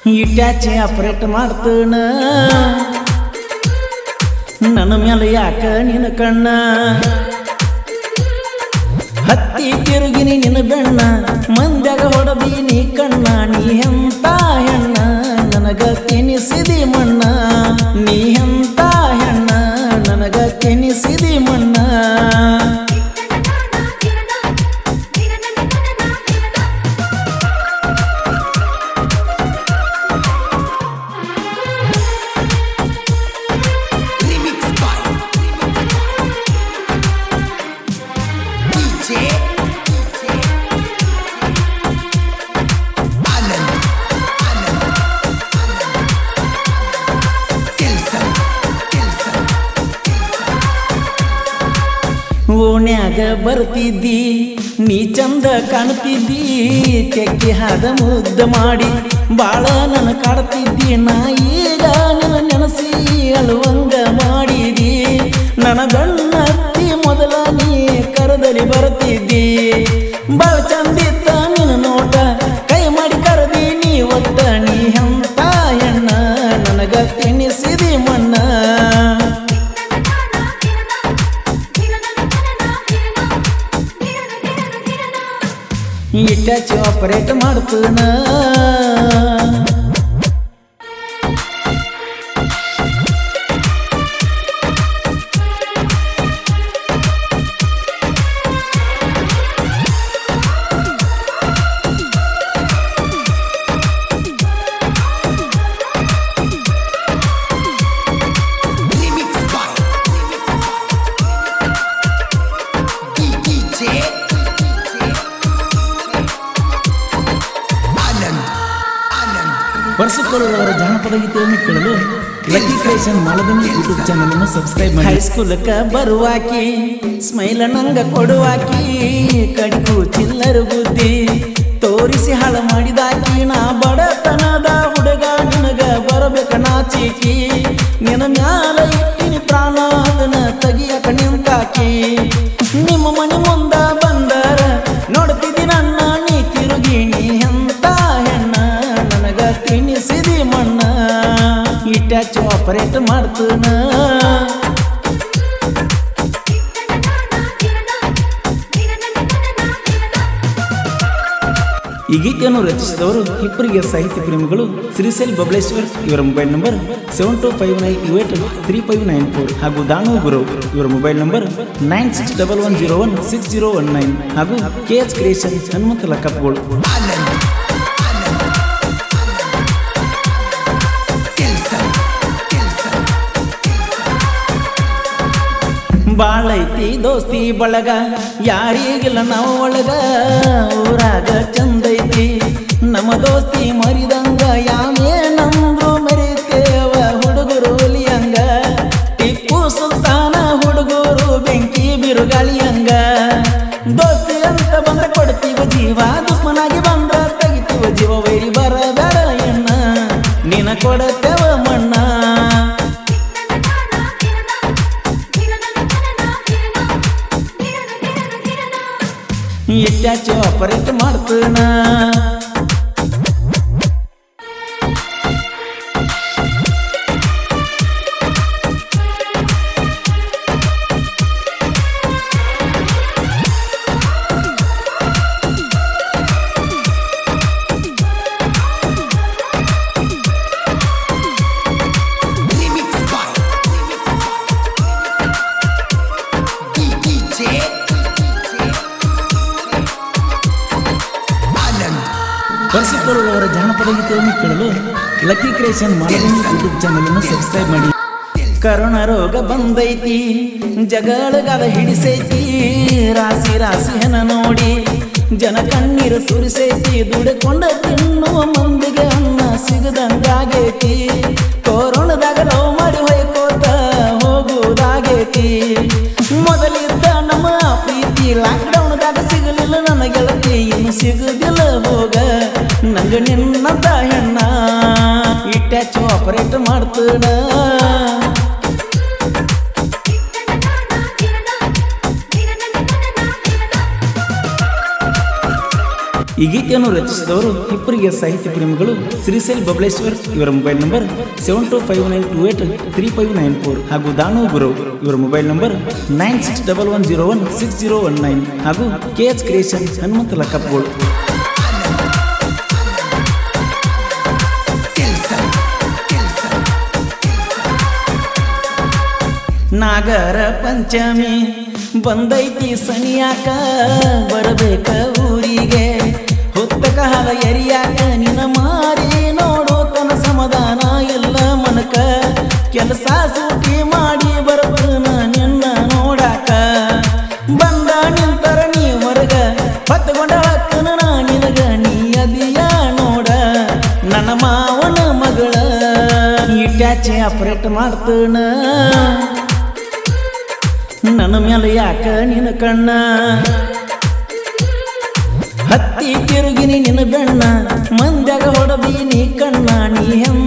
ಇಟ್ಯಾಚಿ operate ಮಾಡ್ತೇನ ನನ್ನ ಮೇಲೆ ಯಾಕ ನಿನ್ನ ಕಣ್ಣ ಹತ್ತಿ ತಿರುಗಿನಿ ನಿನ್ನ ಬೆಣ್ಣ ಮಂದ್ಯಾಗ ಹೊಡದಿ ನೀ ಕಣ್ಣ ನೀ ಎಂತ ಹೆಣ್ಣ ನನಗ ತಿನಿಸಿದಿ ಮಣ್ಣ ನೀ ಎಂತ ಹೆಣ್ಣ ನನಗ ತಿನಿಸಿದಿ ಮಣ್ಣ Remix by DJ Anand Anand Kelson Kelson ಓಣ್ಯಾಗ ಬರ್ತಿದ್ದಿ ನೀ ಚಂದ ಕಾಣ್ತಿದ್ದಿ ತೆಕ್ಕಿ ಹಾದ ಮುದ್ದ ಮಾಡಿ ಬಾಳ ನನ್ನ ಕಾಡ್ತಿದ್ದಿ ನಾ ಈಗ ನನ್ನ ನೆನಸಿ ಅಳುವಂಗ ಮಾಡಿದಿ ನನ್ನ ಗಣ್ಣತ್ತಿ ಮೊದಲ ನೀ ಕರೆದಲಿ ಬರ್ತಿದ್ದಿ ಬಾಳ ಚಂದಿತ್ತ ನಿನ್ನ ನೋಟ ಕೈ ಮಾಡಿ ಕರೆದಿ ನೀ ಒತ್ತ ನೀ ಅಂತ ಹೆಣ್ಣ ನನಗ ತಿನ್ನಿಸಿದಿ ಮಣ್ಣ ಇಟ್ಟಾಚಿ ಆಪರೇಟ್ ಮಾಡ್ತನ Remix by DJ Anand Anand ವರ್ಷಕೊಳ್ಳುವವರ ಜಾನಪದ ಗೀತೆಯನ್ನು ಕೇಳಲು ಲಕ್ಕಿ ಕ್ರಿಯೇಷನ್ ಮಾಲದನಿ ಯೂಟ್ಯೂಬ್ ಚಾನಲ್ ಅನ್ನು ಸಬ್ಸ್ಕ್ರೈಬ್ ಮಾಡಿ ಹೈಸ್ಕೂಲಕ್ಕ ಬರುವಾಕಿ ಸ್ಮೈಲ ನಂಗ ಕೊಡುವಾಕಿ ಕಡಿಕು ಚಿಲ್ಲರು ಬುದ್ಧಿ ತೋರಿಸಿ ಹಾಳು ಮಾಡಿದಾಕಿ ನಾ ಬಡತನದ ಹುಡುಗ ನಿನಗ ಬರಬೇಕ ನಾಚಿಕಿ ನಿನ ಮ್ಯಾಲ ಇಟ್ಟಿನಿ ಪ್ರಾಣ ಅದನ್ನ ತೆಗಿಯಕ ನಿಂತಾಕಿ ನಿಮ್ಮ ಮನೆ ಮುಂದ ಬಂದರ ನೋಡ್ತಿದ್ದಿ ನನ್ನ ನೀ ತಿರುಗಿ ನೀ ಎಂತ ಹೆಣ್ಣ ನನಗ ತಿನ್ನಿಸಿದಿ ಮಣ್ಣ ಇಟ್ಯಾಚು ಆಪರೇಟ್ ಮಾಡ್ತನ ಈ ಗೀತೆಯನ್ನು ರಚಿಸಿದವರು ಇಬ್ಬರಿಗೆ ಸಾಹಿತ್ಯ ಪ್ರೇಮಿಗಳು ಶ್ರೀಶೈಲ್ ಬಬಲೇಶ್ವರ್ ಇವರ mobile number seven two five nine eight three five nine four ಹಾಗೂ ದಾನು ಗುರು ಇವರ mobile number nine six double one zero one six zero one nine ಹಾಗೂ ಕೆ ಎಚ್ ಕ್ರಿಯೇಷನ್ ಹನುಮಂತ ಲಕ್ಕಪ್ಗಳು Anand Anand Kelson Kelson ಬಾಳೈತಿ ದೋಸ್ತಿ ಬಳಗ ಯಾರಿಗಿಲ್ಲ ನಾವು ಒಳಗ ಊರಾಗ ಚಂದೈತಿ ನಮ್ಮ ದೋಸ್ತಿ ಮರಿದಂಗ ಯಾವೇನಂದ್ರು ಮರಿತೇವ ಹುಡುಗರು ಒಲಿಯಂಗ ಟಿಪ್ಪು ಸುಲ್ತಾನ ಹುಡುಗರು ಬೆಂಕಿ ಬಿರುಗಾಳಿಯಂಗ ದೋಸ್ತಿ ಅಂತ ಬಂದ ಕೊಡ್ತೀವ ಜೀವ ದುಶ್ಮನಾಗಿ ಬಂದ ತೆಗಿತೀವ ಜೀವ ವೈರಿ ಬರಬೇಡ ಎಣ್ಣ ನಿನ ಕೊಡತೇವ ಮಣ್ಣ ಇಟ್ಟಾಚು ಆಪರೇಟ್ ಮಾಡ್ತನ Remix by DJ Anand ಬಳಸಿಕೊಳ್ಳುವವರ ಜಾನಪದ ಗೀತೆಯನ್ನು ಕೇಳಲು ಲಕ್ಕಿ ಕ್ರಿಯೇಷನ್ ಮಾಲನಿ ಯೂಟ್ಯೂಬ್ ಚಾನಲ್ ಅನ್ನು ಸಬ್ಸ್ಕ್ರೈಬ್ ಮಾಡಿ ಕರೋನಾ ರೋಗ ಬಂದೈತಿ ಜಗಳಗಾದ ಹಿಡಿಸೈತಿ ರಾಸಿ ರಾಸಿ ಹೆನ ನೋಡಿ ಜನ ಕಣ್ಣೀರು ಸುರಿಸೈತಿ ದುಡ್ಕೊಂಡ ತಿನ್ನುವ ಮಂದಿಗೆ ಅನ್ನ ಸಿಗದಂಗಾಗೈತಿ ಕೊರೋನಾದಾಗ ಲವ್ ಮಾಡಿ ಹೊಯ್ಕೋತ ಹೋಗುವುದಾಗೈತಿ ಮೊದಲಿದ್ದ ನಮ್ಮ ಪ್ರೀತಿ ಲಾಕ್ಡೌನ್ದಾಗ ಸಿಗಲಿಲ್ಲ ನನ್ನ ಗೆಳತಿ ಇನ್ನು ಸಿಗುದಿಲ್ಲ ಹೋಗ ನಂಗ ನಿನ್ನಂತ ಹೆಣ್ಣ ಇಟ್ಟಾಚು ಆಪರೇಟ್ ಮಾಡ್ತದ ಈ ಗೀತೆಯನ್ನು ರಚಿಸಿದವರು ಇಬ್ಬರಿಗೆ ಸಾಹಿತ್ಯ ಪ್ರೇಮಿಗಳು ಶ್ರೀಶೈಲ್ ಬಬಲೇಶ್ವರ್ ಇವರ mobile number seven two five nine two eight three five nine four ಹಾಗೂ ದಾನು ಗುರು ಇವರ mobile number nine six double one zero one six zero one nine ಹಾಗೂ ಕೆ ಎಚ್ ಕ್ರಿಯೇಷನ್ ಹನುಮಂತ ಲಕ್ಕಪ್ಗಳು Kelson, Kelson, ನಾಗರ ಪಂಚಮಿ ಬಂದೈತಿ ಸನಿಯಾಕ ಬರಬೇಕ ಊರಿಗೆ ಹೊತ್ತಕ ಹಾಲ ಎರಿಯಾಕ ನಿನ ಮಾರಿ ನೋಡೋ ತನ ಸಮಾಧಾನ ಎಲ್ಲ ಮನಕ ಕೆಲಸ ಸೂಟಿ ಮಾಡಿ ಬರಬನ ನಿನ್ನ ನೋಡಾಕ ಬಂದ ನಿಂತರ ನೀ ಹೊರಗ ಹೊತ್ತಗೊಂಡ ಹಕ್ಕನ ನಾ ನಿನಗ ನೀ ಅದಿಯ ನೋಡ ನನ್ನ ಮಾವನ ಮಗಳ ಈ ಟ್ಯಾಚೆ ಆಪರೇಟ್ ಮಾಡ್ತನ ನನ್ನ ಮೇಲೆ ಯಾಕ ನಿನ್ನ ಕಣ್ಣ ಹತ್ತಿ ತಿರುಗಿನಿ ನಿನ್ನ ಬೆಣ್ಣ ಮಂದ್ಯಾಗ ಹೊಡದಿ ನೀ ಕಣ್ಣ ನೀ ಹೆಮ್ಮ